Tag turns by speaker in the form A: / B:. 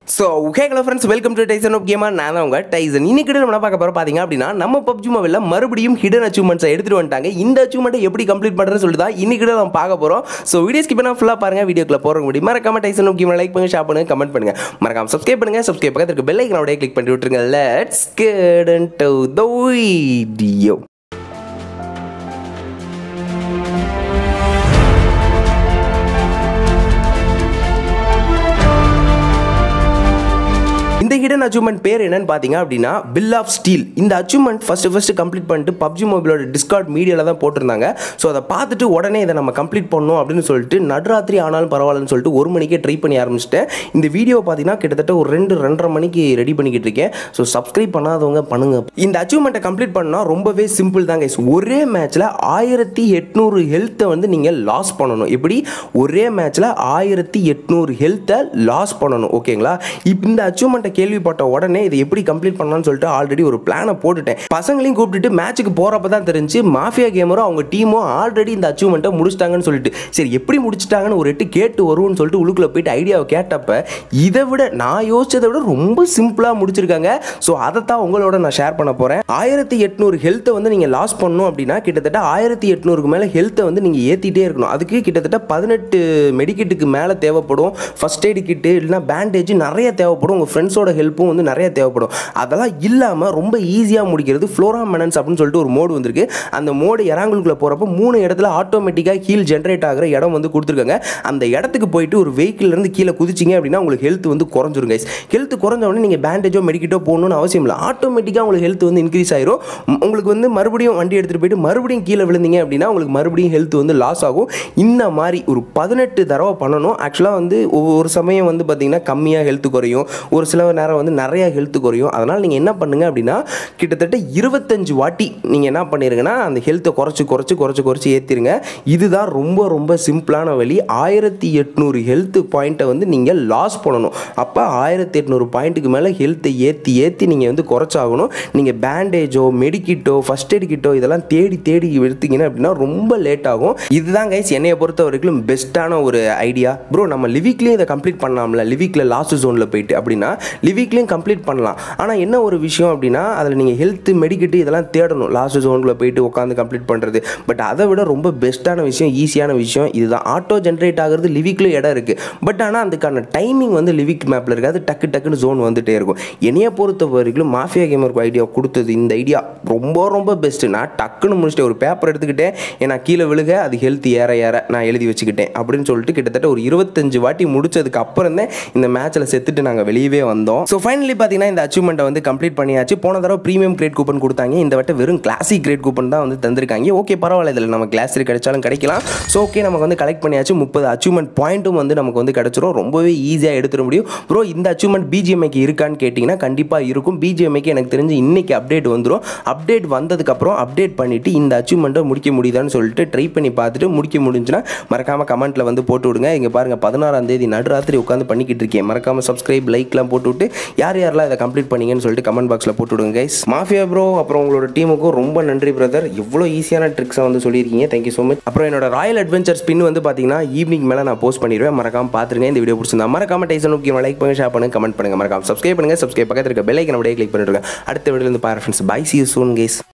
A: so okay hello friends welcome to Tyson of gamer நான் தான் உங்க டைசன் இன்னைக்கு நம்ம என்ன பார்க்க போகிறோம் பார்த்தீங்க அப்படின்னா நம்ம பப்ஜி மொபைலில் மறுபடியும் ஹிடன் அச்சீவ்மெண்ட்ஸை எடுத்துட்டு வந்துட்டாங்க இந்த அச்சீவ்மெண்ட்டை எப்படி கம்ப்ளீட் பண்ணுறதுன்னு சொல்லிட்டு தான் இன்னைக்கு நம்ம பார்க்க போகிறோம் ஸோ வீடியோ ஸ்கிப் பண்ணால் ஃபுல்லாக பாருங்க வீடியோக்குள்ள போகிற முடியும் மறக்காம டைசன் ஆஃப் கேமா லைக் பண்ணுங்க ஷேர் பண்ணுங்க கமெண்ட் பண்ணுங்க மறக்காம சப்ஸ்கிரைப் பண்ணுங்க சப்ஸ்கிரைப் பக்கத்துல இருக்க பெல் ஐக்கனோட கிளிக் பண்ணி விட்டுருங்க let's get into the video இந்த ஹிடன் அச்சீவ்மெண்ட் பேர் என்னன்னு பார்த்தீங்க அப்படின்னா பில் ஆஃப் ஸ்டீல் இந்த அச்சீவ்மெண்ட் ஃபர்ஸ்ட் ஃபர்ஸ்ட் கம்ப்ளீட் பண்ணிட்டு பப்ஜி மொபைலோட டிஸ்கார்ட் மீடியாவில் தான் போட்டிருந்தாங்க ஸோ அதை பார்த்துட்டு உடனே இதை நம்ம கம்ப்ளீட் பண்ணணும் அப்படின்னு சொல்லிட்டு நடுராத்திரி ஆனாலும் பரவாயில்லன்னு சொல்லிட்டு ஒரு மணிக்கே ட்ரை பண்ணி ஆரம்பிச்சிட்டேன் இந்த வீடியோ பார்த்தீங்கன்னா கிட்டத்தட்ட ஒரு ரெண்டு ரெண்டரை மணிக்கு ரெடி பண்ணிக்கிட்டு இருக்கேன் ஸோ சப்ஸ்கிரைப் பண்ணாதவங்க பண்ணுங்க இந்த அச்சீவ்மெண்ட்டை கம்ப்ளீட் பண்ணால் ரொம்பவே சிம்பிள் தான் guys ஒரே மேட்ச்சில் ஆயிரத்தி எட்நூறு ஹெல்த்தை வந்து நீங்கள் லாஸ் பண்ணணும் எப்படி ஒரே மேட்ச்சில் ஆயிரத்தி எட்நூறு ஹெல்த்தை லாஸ் பண்ணணும் ஓகேங்களா இப்போ இந்த அச்சீவ்மெண்ட்டை கேள்விப்பட்ட உடனே இதை எப்படி கம்ப்ளீட் பண்ணலாம்னு சொல்லிட்டு ஆல்ரெடி ஒரு பிளானை போட்டுட்டேன் பசங்களையும் கூப்பிட்டுட்டு மேட்ச்சுக்கு போகிறப்ப தான் தெரிஞ்சு மாஃபியா கேமரும் அவங்க டீமும் ஆல்ரெடி இந்த அச்சீவ்மெண்ட்டை முடிச்சிட்டாங்கன்னு சொல்லிட்டு சரி எப்படி முடிச்சிட்டாங்கன்னு ஒரு எட்டு கேட்டு வருவோம்னு சொல்லிட்டு உள்ளுக்குள்ள போயிட்டு ஐடியாவை கேட்டப்ப இதை விட நான் யோசிச்சதை விட ரொம்ப சிம்பிளாக முடிச்சிருக்காங்க ஸோ அதை தான் உங்களோட நான் ஷேர் பண்ண போகிறேன் ஆயிரத்தி எட்நூறு ஹெல்த்தை வந்து நீங்கள் லாஸ் பண்ணணும் அப்படின்னா கிட்டத்தட்ட ஆயிரத்தி எட்நூறுக்கு மேலே ஹெல்த்தை வந்து நீங்கள் ஏற்றிட்டே இருக்கணும் அதுக்கு கிட்டத்தட்ட பதினெட்டு மெடிக்கிட்டுக்கு மேலே தேவைப்படும் ஃபர்ஸ்ட் எய்டு கிட்டு இல்லைனா பேண்டேஜ் நிறைய தேவைப்படும் உங்கள் ஃப்ரெண்ட்ஸோட ஹெல்ப்பும் வந்து நிறைய தேவைப்படும் அதெல்லாம் இல்லாமல் ரொம்ப ஈஸியாக முடிக்கிறது ஃப்ளோரா மெனன்ஸ் அப்படின்னு சொல்லிட்டு ஒரு மோடு வந்திருக்கு அந்த மோடு இறாங்குளுக்குள்ள போகிறப்ப மூணு இடத்துல ஆட்டோமேட்டிக்காக ஹீல் ஜென்ரேட் ஆகிற இடம் வந்து கொடுத்துருக்காங்க அந்த இடத்துக்கு போயிட்டு ஒரு vehicle ல இருந்து கீழே குதிச்சிங்க அப்படின்னா உங்களுக்கு ஹெல்த் வந்து குறைஞ்சிரும் கைஸ் ஹெல்த் குறைஞ்ச உடனே நீங்கள் பேண்டேஜோ மெடிக்கிட்டோ போகணும்னு அவசியம் இல்லை ஆட்டோமேட்டிக்காக உங்களுக்கு ஹெல்த் வந்து இன்க்ரீஸ் ஆயிரும் உம், உங்களுக்கு வந்து மறுபடியும் வண்டி எடுத்துகிட்டு போயிட்டு மறுபடியும் கீழே விழுந்தீங்க அப்படின்னா உங்களுக்கு மறுபடியும் ஹெல்த் வந்து லாஸ் ஆகும் இந்த மாதிரி ஒரு பதினெட்டு தடவை பண்ணணும் ஆக்சுவலாக வந்து ஒவ்வொரு சமயம் வந்து பார்த்தீங்கன்னா கம்மியாக ஹெல்த் குறையும் ஒரு சில நேரம் வந்து நிறைய ஹெல்த் குறையும் அதனால் நீங்கள் என்ன பண்ணுங்க அப்படின்னா கிட்டத்தட்ட இருபத்தஞ்சு வாட்டி நீங்கள் என்ன பண்ணிருங்கன்னா அந்த ஹெல்த்தை குறைச்சி குறைச்சி குறைச்சி குறைச்சி ஏற்றிருங்க இதுதான் ரொம்ப ரொம்ப சிம்பிளான வழி ஆயிரத்தி எட்நூறு ஹெல்த் பாயிண்ட்டை வந்து நீங்கள் லாஸ் பண்ணணும் அப்போ ஆயிரத்தி எட்நூறு பாயிண்ட்டுக்கு மேலே ஹெல்த்தை ஏற்றி ஏற்றி நீங்கள் வந்து குறைச்சாகணும் நீங்கள் பேண்டேஜோ மெடிக்கிட்டோ ஃபஸ்ட் எய்ட் கிட்டோ இதெல்லாம் தேடி தேடி எடுத்தீங்கன்னா அப்படின்னா ரொம்ப லேட் ஆகும் இதுதான் கைஸ் என்னைய பொறுத்த வரைக்கும் பெஸ்ட்டான ஒரு ஐடியா ப்ரோ நம்ம லிவிக்லேயும் இதை கம்ப்ளீட் பண்ணலாம்ல லிவிக்கில் லாஸ்ட் ஜோனில் போயிட்டு அப்படின்னா லிவிக்லேயும் கம்ப்ளீட் பண்ணலாம் ஆனால் என்ன ஒரு விஷயம் அப்படின்னா அதில் நீங்கள் ஹெல்த் மெடிக்கிட்டு இதெல்லாம் தேடணும் லாஸ்ட் ஜோனில் போயிட்டு உட்காந்து கம்ப்ளீட் பண்ணுறது பட் அதை விட ரொம்ப பெஸ்ட்டான விஷயம் ஈஸியான விஷயம் இதுதான் ஆட்டோ ஜென்ரேட் ஆகிறது லிவிக்லேயும் இடம் இருக்குது பட் ஆனால் அதுக்கான டைமிங் வந்து லிவிக் மேப்பில் இருக்காது டக்கு டக்குன்னு ஜோன் வந்துட்டே இருக்கும் என்னைய பொறுத்த வரைக்கும் மாஃபியா கேமருக்கு ஐடியா கொடுத்தது இந்த ஐடியா ரொம்ப ரொம்ப பெஸ்ட்டு நான் டக்குன்னு முடிச்சிட்டேன் ஒரு பேப்பர் எடுத்துக்கிட்டேன் ஏன்னா கீழே விழுக அது ஹெல்த் ஏற ஏற நான் எழுதி வச்சுக்கிட்டேன் அப்படின்னு சொல்லிட்டு கிட்டத்தட்ட ஒரு இருபத்தஞ்சு வாட்டி முடிச்சதுக்கு அப்புறம் தான் இந்த மேட்ச்சில் செத்துட்டு நாங்கள் வெளியவே வந்தோம் ஸோ ஃபைனலி பார்த்தீங்கன்னா இந்த அச்சீவ்மெண்ட்டை வந்து கம்ப்ளீட் பண்ணியாச்சு போன தடவை ப்ரீமியம் கிரேட் கூப்பன் கொடுத்தாங்க இந்த வட்டம் வெறும் கிளாசிக் கிரேட் கூப்பன் தான் வந்து தந்திருக்காங்க ஓகே பரவாயில்ல இதில் நம்ம கிளாஸ் கிடைச்சாலும் கிடைக்கலாம் ஸோ ஓகே நமக்கு வந்து கலெக்ட் பண்ணியாச்சு முப்பது அச்சீவ்மெண்ட் பாயிண்ட்டும் வந்து நமக்கு வந்து கிடச்சிரும் ரொம்பவே ஈஸியாக எடுத்துட முடியும் ப்ரோ இந்த அச்சீவ்மெண்ட் பிஜிஎம்ஐக்கு இருக்கான்னு கேட்டிங்கன்னா கண்டிப்பாக இருக்கும் பிஜிஎம்ஐக்கு எனக்கு தெரிஞ்சு இன்னைக்கு அப்டேட் வந்துடும் அப்டேட் வந்ததுக்கப்புறம் அப்டேட் பண்ணிவிட்டு இந்த அச்சீவ்மெண்ட்டை முடிக்க முடியுதான்னு சொல்லிட்டு ட்ரை பண்ணி பார்த்துட்டு முடிக்க முடிஞ்சுன்னா மறக்காமல் கமெண்ட்டில் வந்து போட்டு விடுங்க இங்கே பாருங்கள் பதினாறாம் தேதி நடுராத்திரி உட்காந்து பண்ணிக்கிட்டு இருக்கேன் மறக்காமல் சப்ஸ்கிரைப் லைக்லாம் போட்டு விட்டு யார் யாரெல்லாம் இதை கம்ப்ளீட் பண்ணீங்கன்னு சொல்லிட்டு கமெண்ட் பாக்ஸில் போட்டு விடுங்க கைஸ் மாஃபியா ப்ரோ அப்புறம் உங்களோட டீமுக்கும் ரொம்ப நன்றி பிரதர் இவ்வளோ ஈஸியான ட்ரிக்ஸை வந்து சொல்லியிருக்கீங்க தேங்க்யூ ஸோ மச் அப்புறம் என்னோட ராயல் அட்வென்ச்சர் ஸ்பின் வந்து பார்த்தீங்கன்னா ஈவினிங் மேலே நான் போஸ்ட் பண்ணிடுவேன் மறக்காம பார்த்துருங்க இந்த வீடியோ பிடிச்சிருந்தா மறக்காம டைசன் ஓகே லைக் பண்ணுங்க ஷேர் பண்ணுங்க கமெண்ட் பண்ணுங்க மறக்காம சப்ஸ்கிரைப் பண்ணுங்க சப்ஸ்கிரைப் பக்கத்தில் இருக்க பெல் ஐக்கன் அப்படியே கிளிக் பண்ணிடுங்க அடுத்த வீடியோ வந்து பாரு friends bye see you soon case